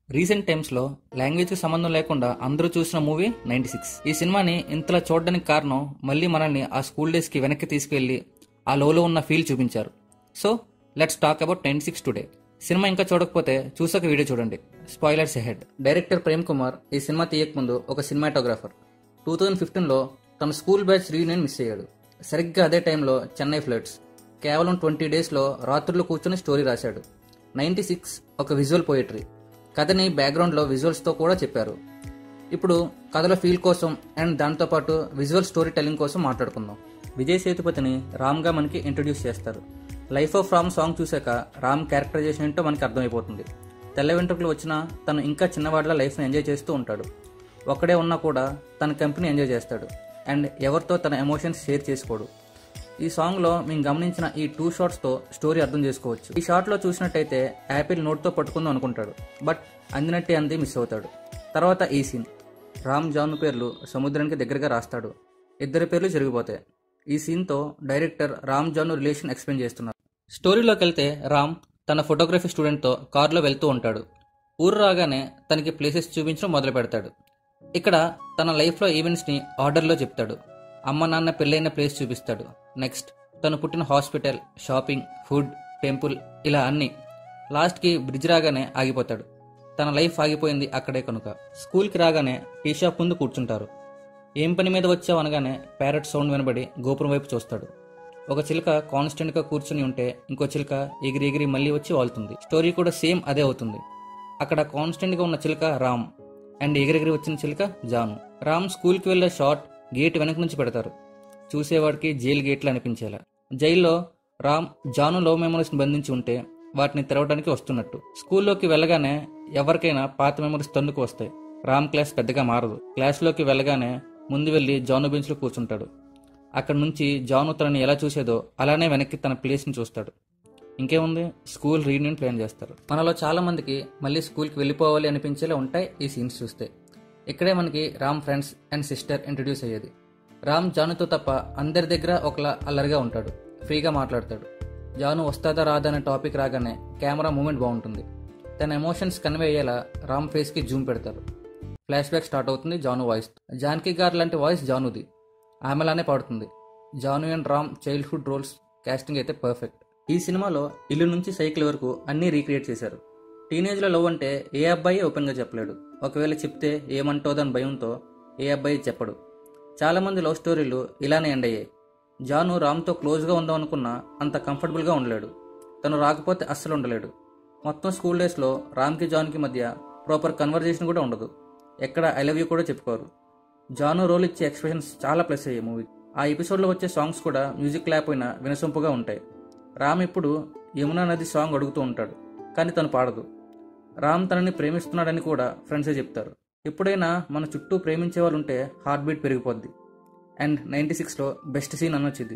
recent times లో language కి సంబంధం లేకుండా అందరూ చూసిన మూవీ నైన్టీ సిక్స్ ఈ సినిమాని ఇంతలా చూడడానికి కారణం మళ్ళీ మనల్ని ఆ స్కూల్ డేస్ కి వెనక్కి తీసుకెళ్లి ఆ లోలో ఉన్న ఫీల్ చూపించారు so let's talk about ninety six today cinema ఇంకా చూడకపోతే చూసాక వీడియో చూడండి spoilers head director Prem Kumar ఈ సినిమా తీయకముందు ఒక సినిమాటోగ్రాఫర్ టూ థౌజండ్ ఫిఫ్టీన్లో తన స్కూల్ బ్యాచ్ రీయూనియన్ మిస్ అయ్యాడు సరిగ్గా అదే టైంలో చెన్నై ఫ్లడ్స్ కేవలం ట్వంటీ డేస్లో రాత్రులు కూర్చొని స్టోరీ రాశాడు నైంటీ సిక్స్ ఒక విజువల్ పోయిటరీ కథని బ్యాక్గ్రౌండ్లో విజువల్స్తో కూడా చెప్పారు ఇప్పుడు కథల ఫీల్ కోసం అండ్ దాంతోపాటు విజువల్ స్టోరీ టెల్లింగ్ కోసం మాట్లాడుకుందాం విజయ్ సేతుపతిని రామ్గా మనకి ఇంట్రడ్యూస్ చేస్తారు లైఫ్ ఆఫ్ రామ్ సాంగ్ చూశాక రామ్ క్యారెక్టరైజేషన్ ఏంటో మనకి అర్థమైపోతుంది తెల్ల వెంట్రుకలు వచ్చినా తను ఇంకా చిన్నవాడిలా లైఫ్ని ఎంజాయ్ చేస్తూ ఉంటాడు ఒక్కడే ఉన్నా కూడా తన కంపెనీ ఎంజాయ్ చేస్తాడు అండ్ ఎవరితో తన ఎమోషన్స్ షేర్ చేసుకోడు ఈ సాంగ్లో మేము గమనించిన ఈ టూ షార్ట్స్తో స్టోరీ అర్థం చేసుకోవచ్చు ఈ షార్ట్లో చూసినట్టయితే యాపిల్ నోట్తో పట్టుకుందాం అనుకుంటాడు బట్ అందినట్టే అంది మిస్ అవుతాడు తర్వాత ఈ సీన్ రామ్ జాను పేర్లు సముద్రానికి దగ్గరగా రాస్తాడు ఇద్దరి పేర్లు జరిగిపోతాయి ఈ సీన్తో director Ram Janu relation explain చేస్తున్నారు స్టోరీలోకి వెళ్తే రామ్ తన ఫోటోగ్రఫీ స్టూడెంట్తో కారులో వెళ్తూ ఉంటాడు ఊరు రాగానే తనకి ప్లేసెస్ చూపించడం మొదలు పెడతాడు ఇక్కడ తన లైఫ్లో ఈవెంట్స్ని ఆర్డర్లో చెప్తాడు అమ్మ నాన్న పెళ్ళైన ప్లేస్ చూపిస్తాడు నెక్స్ట్ తను పుట్టిన హాస్పిటల్ షాపింగ్ ఫుడ్ టెంపుల్ ఇలా అన్నీ లాస్ట్కి బ్రిడ్జ్ రాగానే ఆగిపోతాడు తన లైఫ్ ఆగిపోయింది అక్కడే కనుక స్కూల్కి రాగానే టీ షాప్ ముందు కూర్చుంటారు ఏం పని మీద వచ్చావు అనగానే ప్యారెట్ సౌండ్ వినబడి గోపురం వైపు చూస్తాడు ఒక చిలుక కాన్స్టెంట్గా కూర్చుని ఉంటే ఇంకో చిలుక ఎగిరి ఎగిరి మళ్ళీ వచ్చి వాళ్తుంది స్టోరీ కూడా సేమ్ అదే అవుతుంది అక్కడ కాన్స్టెంట్గా ఉన్న చిలుక రామ్ అండ్ ఎగిరెగిరి వచ్చిన చిలుక జాను రామ్ స్కూల్కి వెళ్లే షార్ట్ గేట్ వెనక నుంచి పెడతారు చూసేవాడికి జైలు గేట్లు అనిపించేలా జైల్లో రామ్ జాను లవ్ మెమరీస్ని బంధించి ఉంటే వాటిని తెరవడానికి వస్తున్నట్టు స్కూల్లోకి వెళ్ళగానే ఎవరికైనా పాత మెమరీస్ తన్నుకు వస్తాయి రామ్ క్లాస్ పెద్దగా మారదు క్లాస్లోకి వెళ్ళగానే ముందు వెళ్ళి జాను బెంచ్లో కూర్చుంటాడు అక్కడ నుంచి జాను తనని ఎలా చూసేదో అలానే వెనక్కి తన ప్లేస్ని చూస్తాడు ఇంకేముంది స్కూల్ రీయూనియన్ ప్లాన్ చేస్తారు మనలో చాలా మందికి మళ్ళీ స్కూల్కి వెళ్ళిపోవాలి అనిపించేలా ఉంటాయి ఈ సీన్స్ చూస్తే ఇక్కడే మనకి Ram friends and sister introduce అయ్యేది రామ్ జానుతో తప్ప అందరి దగ్గర ఒకలా అల్లరిగా ఉంటాడు ఫ్రీగా మాట్లాడతాడు జాను వస్తాదా రాదా అనే టాపిక్ రాగానే కెమెరా మూమెంట్ బాగుంటుంది తన ఎమోషన్స్ కన్వే అయ్యేలా రామ్ ఫేస్కి జూమ్ పెడతారు ఫ్లాష్ బ్యాక్ స్టార్ట్ అవుతుంది జాను వాయిస్ జానకి గారు లాంటి వాయిస్ జానుది ఆమెలానే పాడుతుంది Janu and Ram childhood roles casting అయితే పర్ఫెక్ట్ ఈ సినిమాలో ఇల్లు నుంచి సైకిల్ వరకు అన్నీ రీక్రియేట్ చేశారు టీనేజ్లో లవ్ అంటే ఏ అబ్బాయి ఓపెన్గా చెప్పలేడు ఒకవేళ చెప్తే ఏమంటోదని భయంతో ఏ అబ్బాయి చెప్పడు చాలామంది లవ్ స్టోరీలు ఇలానే ఎండ్ అయ్యాయి జాను రామ్తో క్లోజ్గా ఉందాం అనుకున్నా అంత కంఫర్టబుల్గా ఉండలేడు తను రాకపోతే అస్సలు ఉండలేడు మొత్తం స్కూల్ డేస్లో రామ్కి జాన్కి మధ్య ప్రాపర్ కన్వర్జేషన్ కూడా ఉండదు ఎక్కడ ఐ లవ్ యూ కూడా చెప్పుకోరు జాను రోల్ ఇచ్చే ఎక్స్ప్రెషన్స్ చాలా ప్లస్ అయ్యాయి మూవీ ఆ ఎపిసోడ్లో వచ్చే సాంగ్స్ కూడా మ్యూజిక్ లేకపోయినా వినసొంపుగా ఉంటాయి రామ్ ఇప్పుడు యమునా నది సాంగ్ అడుగుతూ ఉంటాడు కానీ తను పాడదు రామ్ తనని ప్రేమిస్తున్నాడని కూడా ఫ్రెండ్సే చెప్తారు ఎప్పుడైనా మన చుట్టూ ప్రేమించే వాళ్ళు ఉంటే హార్ట్ బీట్ పెరిగిపోద్ది అండ్ నైంటీ సిక్స్లో బెస్ట్ సీన్ అనొచ్చింది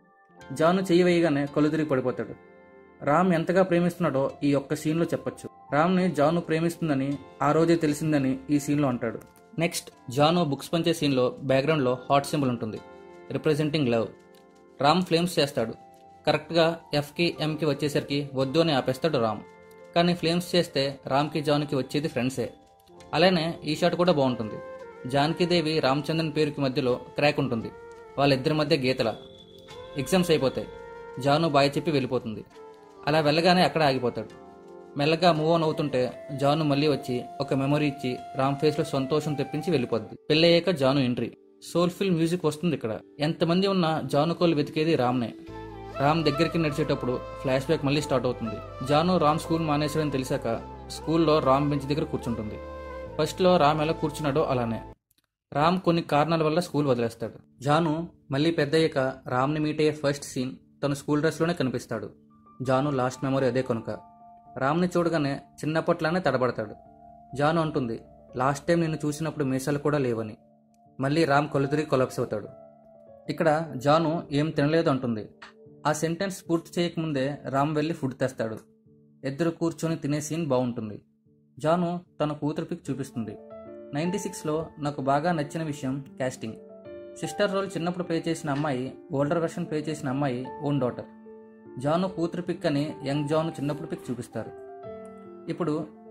జాను చెయ్యి వేయగానే కళ్ళు తిరిగి పడిపోతాడు రామ్ ఎంతగా ప్రేమిస్తున్నాడో ఈ ఒక్క సీన్లో చెప్పొచ్చు రామ్ని జాను ప్రేమిస్తుందని ఆ రోజే తెలిసిందని ఈ సీన్లో అంటాడు నెక్స్ట్ జాను బుక్స్ పంచే సీన్లో బ్యాక్గ్రౌండ్లో హాట్ సింబల్ ఉంటుంది రిప్రజెంటింగ్ లవ్ రామ్ ఫ్లేమ్స్ చేస్తాడు కరెక్ట్గా ఎఫ్కి ఎంకి వచ్చేసరికి వద్దు అని ఆపేస్తాడు రామ్ కానీ ఫ్లేమ్స్ చేస్తే రామ్కి జానుకి వచ్చేది ఫ్రెండ్సే అలానే ఈ షాట్ కూడా బాగుంటుంది జానకిదేవి రామచంద్రన్ పేరుకి మధ్యలో క్రాక్ ఉంటుంది వాళ్ళిద్దరి మధ్య గీతల ఎగ్జామ్స్ అయిపోతాయి జాను బాయ్ చెప్పి వెళ్ళిపోతుంది అలా వెళ్ళగానే అక్కడ ఆగిపోతాడు మెల్లగా మూవ్ ఆన్ అవుతుంటే జాను మళ్ళీ వచ్చి ఒక మెమరీ ఇచ్చి రామ్ ఫేస్లో సంతోషం తెప్పించి వెళ్ళిపోద్ది పెళ్ళయ్యాక జాను ఎంట్రీ సోల్ఫుల్ మ్యూజిక్ వస్తుంది ఇక్కడ ఎంతమంది ఉన్నా జాను కోళ్ళు వెతికేది రామ్నే రామ్ దగ్గరికి నడిచేటప్పుడు ఫ్లాష్ బ్యాక్ మళ్ళీ స్టార్ట్ అవుతుంది జాను రామ్ స్కూల్ మానేశాడని తెలిసాక స్కూల్లో రామ్ బెంచ్ దగ్గర కూర్చుంటుంది ఫస్ట్లో రామ్ ఎలా కూర్చున్నాడో అలానే రామ్ కొన్ని కారణాల వల్ల స్కూల్ వదిలేస్తాడు జాను మళ్ళీ పెద్దయ్యాక రామ్ని మీట్ అయ్యే ఫస్ట్ సీన్ తను స్కూల్ డ్రెస్లోనే కనిపిస్తాడు జాను లాస్ట్ మెమరీ అదే కనుక రామ్ని చూడగానే చిన్నప్పట్లానే తడబడతాడు జాను అంటుంది లాస్ట్ టైం నిన్ను చూసినప్పుడు మీసాలు కూడా లేవని మళ్ళీ రామ్ కళ్ళు తిరిగి కొలాప్స్ అవుతాడు ఇక్కడ జాను ఏం తినలేదు అంటుంది ఆ సెంటెన్స్ పూర్తి చేయకముందే రామ్ వెళ్ళి ఫుడ్ తెస్తాడు ఇద్దరు కూర్చొని తినే సీన్ బాగుంటుంది జాను తన కూతురు పిక్ చూపిస్తుంది నైంటీ సిక్స్లో నాకు బాగా నచ్చిన విషయం కాస్టింగ్ సిస్టర్ రోల్ చిన్నప్పుడు ప్లే చేసిన అమ్మాయి ఓల్డర్ వెర్షన్ ప్లే చేసిన అమ్మాయి ఓన్ డాటర్ జాను కూతురు పిక్ అని యంగ్ జాను చిన్నప్పుడు పిక్ చూపిస్తారు ఇప్పుడు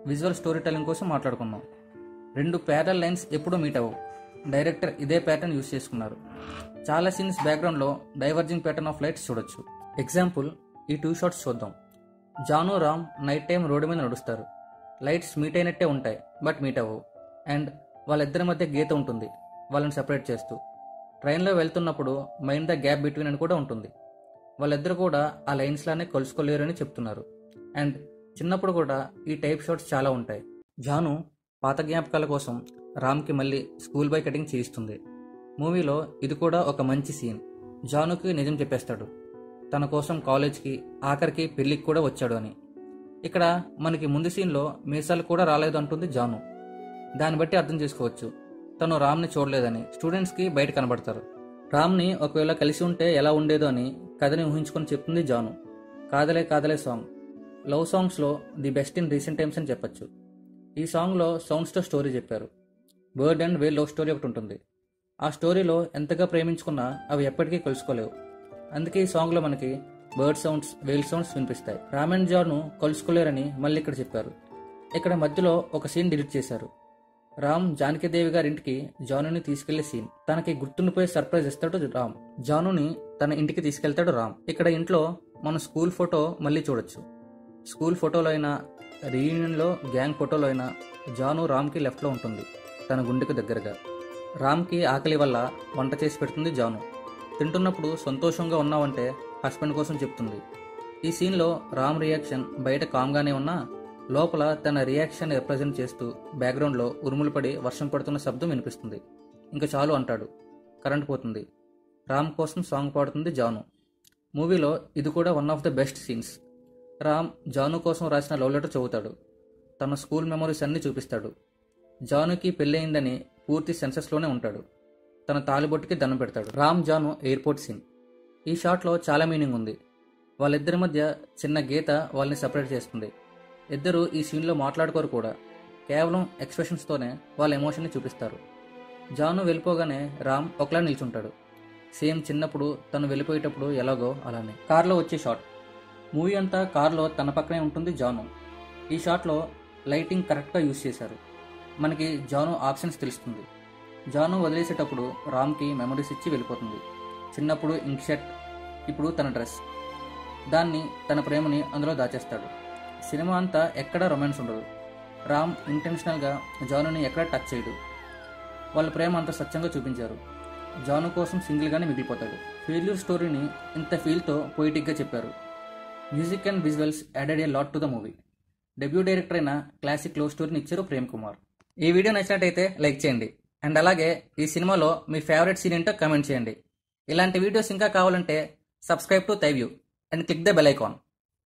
విజువల్ స్టోరీ టెలింగ్ కోసం మాట్లాడుకుందాం రెండు ప్యారల్ లైన్స్ ఎప్పుడూ మీట్ అవ్వవు డైరెక్టర్ ఇదే ప్యాటర్న్ యూస్ చేసుకున్నారు చాలా సీన్స్ బ్యాక్గ్రౌండ్లో డైవర్జింగ్ ప్యాటర్న్ ఆఫ్ లైట్స్ చూడొచ్చు ఎగ్జాంపుల్ ఈ టూ షాట్స్ చూద్దాం జాను రామ్ నైట్ టైం రోడ్డు మీద నడుస్తారు లైట్స్ మీట్ అయినట్టే ఉంటాయి బట్ మీట్ అవ్వవు అండ్ వాళ్ళిద్దరి మధ్య గీత ఉంటుంది వాళ్ళని సెపరేట్ చేస్తూ ట్రైన్లో వెళ్తున్నప్పుడు మైండ్ ద గ్యాప్ బిట్వీన్ అని కూడా ఉంటుంది వాళ్ళిద్దరు కూడా ఆ లైన్స్లానే కలుసుకోలేరు అని చెప్తున్నారు అండ్ చిన్నప్పుడు కూడా ఈ టైప్ షాట్స్ చాలా ఉంటాయి జాను పాత జ్ఞాపకాల కోసం రామ్కి మళ్ళీ స్కూల్ బై కటింగ్ చేయిస్తుంది మూవీలో ఇది కూడా ఒక మంచి సీన్ జానుకి నిజం చెప్పేస్తాడు తన కోసం కాలేజ్కి ఆఖరికి పెళ్ళికి కూడా వచ్చాడు అని ఇక్కడ మనకి ముందు సీన్లో మీసాలు కూడా రాలేదు అంటుంది జాను దాన్ని బట్టి అర్థం చేసుకోవచ్చు తను రామ్ని చూడలేదని స్టూడెంట్స్కి బయట కనబడతారు రామ్ని ఒకవేళ కలిసి ఉంటే ఎలా ఉండేదో అని కథని ఊహించుకొని చెప్తుంది జాను కాదలే కాదలే సాంగ్ లవ్ సాంగ్స్లో the best in recent times అని చెప్పొచ్చు ఈ సాంగ్లో సౌండ్స్తో స్టోరీ చెప్పారు bird and whale love story ఒకటి ఉంటుంది ఆ స్టోరీలో ఎంతగా ప్రేమించుకున్నా అవి ఎప్పటికీ కలుసుకోలేవు అందుకే ఈ సాంగ్లో మనకి బర్డ్ సౌండ్స్ వేల్ సౌండ్స్ వినిపిస్తాయి రామ్ అండ్ జాను కలుసుకోలేరని మళ్ళీ ఇక్కడ చెప్పారు ఇక్కడ మధ్యలో ఒక సీన్ డిలీట్ చేశారు రామ్ జానకిదేవి గారి ఇంటికి జానుని తీసుకెళ్లే సీన్ తనకి గుర్తుండిపోయే సర్ప్రైజ్ ఇస్తాడు రామ్ జానుని తన ఇంటికి తీసుకెళ్తాడు రామ్ ఇక్కడ ఇంట్లో మన స్కూల్ ఫోటో మళ్ళీ చూడొచ్చు స్కూల్ ఫోటోలో అయినా రీయూనియన్లో గ్యాంగ్ ఫోటోలో అయినా జాను రామ్కి లెఫ్ట్లో ఉంటుంది తన గుండెకు దగ్గరగా రామ్కి ఆకలి వల్ల వంట చేసి పెడుతుంది జాను తింటున్నప్పుడు సంతోషంగా ఉన్నావంటే హస్బెండ్ కోసం చెప్తుంది ఈ సీన్లో రామ్ రియాక్షన్ బయట కామ్గానే ఉన్నా లోపల తన రియాక్షన్ రిప్రజెంట్ చేస్తూ బ్యాక్గ్రౌండ్లో ఉరుములు పడి వర్షం పడుతున్న శబ్దం వినిపిస్తుంది ఇంకా చాలు అంటాడు కరెంట్ పోతుంది రామ్ కోసం సాంగ్ పాడుతుంది జాను మూవీలో ఇది కూడా one of the best scenes Ram Janu కోసం రాసిన లవ్ లెటర్ చదువుతాడు తన స్కూల్ మెమరీస్ అన్నీ చూపిస్తాడు జానుకి పెళ్ళయిందని పూర్తి సెన్సెస్లోనే ఉంటాడు తన తాలిబొట్టుకి దండం పెడతాడు రామ్ జాను ఎయిర్పోర్ట్ సీన్ ఈ షాట్లో చాలా మీనింగ్ ఉంది వాళ్ళిద్దరి మధ్య చిన్న గీత వాళ్ళని సపరేట్ చేస్తుంది ఇద్దరు ఈ సీన్లో మాట్లాడుకోరు కూడా కేవలం ఎక్స్ప్రెషన్స్తోనే వాళ్ళ ఎమోషన్ని చూపిస్తారు జాను వెళ్ళిపోగానే రామ్ ఒకలా నిల్చుంటాడు సేమ్ చిన్నప్పుడు తను వెళ్ళిపోయేటప్పుడు ఎలాగో అలానే కార్లో వచ్చే షాట్ మూవీ అంతా కార్లో తన పక్కనే ఉంటుంది జాను ఈ షాట్లో లైటింగ్ కరెక్ట్గా యూస్ చేశారు మనకి జాను ఆప్షన్స్ తెలుస్తుంది జాను వదిలేసేటప్పుడు రామ్కి మెమరీస్ ఇచ్చి వెళ్ళిపోతుంది చిన్నప్పుడు ఇంక్ షర్ట్ ఇప్పుడు తన డ్రెస్ దాన్ని తన ప్రేమని అందులో దాచేస్తాడు సినిమా అంతా ఎక్కడా రొమాన్స్ ఉండదు రామ్ ఇంటెన్షనల్గా జానుని ఎక్కడా టచ్ చేయడు వాళ్ళ ప్రేమ అంత స్వచ్ఛంగా చూపించారు జాను కోసం సింగిల్గానే మిగిలిపోతాడు ఫెయిల్యూర్ స్టోరీని ఇంత ఫీల్తో పొయిటిక్గా చెప్పారు music and visuals added a lot to the movie debut director అయిన క్లాసిక్ లవ్ స్టోరీని ఇచ్చారు ప్రేమ్ కుమార్ ఈ వీడియో నచ్చినట్టయితే లైక్ చేయండి అండ్ అలాగే ఈ సినిమాలో మీ ఫేవరెట్ సీన్ ఏంటో కమెంట్ చేయండి ఇలాంటి వీడియోస్ ఇంకా కావాలంటే subscribe to Thyview and click the bell icon